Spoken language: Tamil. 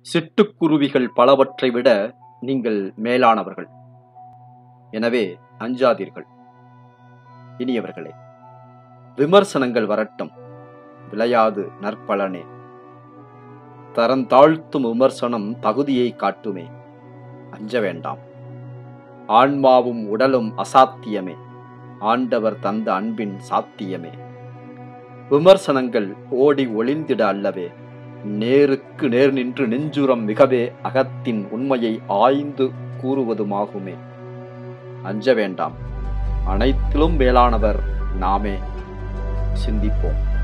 சிட்டுக்குருவிகள் பலவற்றை விட நீங்கள் மேலானவர்கள் எனவே அஞ்சாதீர்கள் இனியவர்களே விமர்சனங்கள் வரட்டும் விளையாது நற்பலனே தரந்தாழ்த்தும் விமர்சனம் தகுதியை காட்டுமே அஞ்ச வேண்டாம் ஆன்மாவும் உடலும் அசாத்தியமே ஆண்டவர் தந்த அன்பின் சாத்தியமே விமர்சனங்கள் ஓடி ஒளிந்திட அல்லவே நேருக்கு நேர் நின்று நெஞ்சுரம் மிகவே அகத்தின் உண்மையை ஆய்ந்து கூறுவதுமாகுமே அஞ்ச வேண்டாம் அனைத்திலும் மேலானவர் நாமே சிந்திப்போம்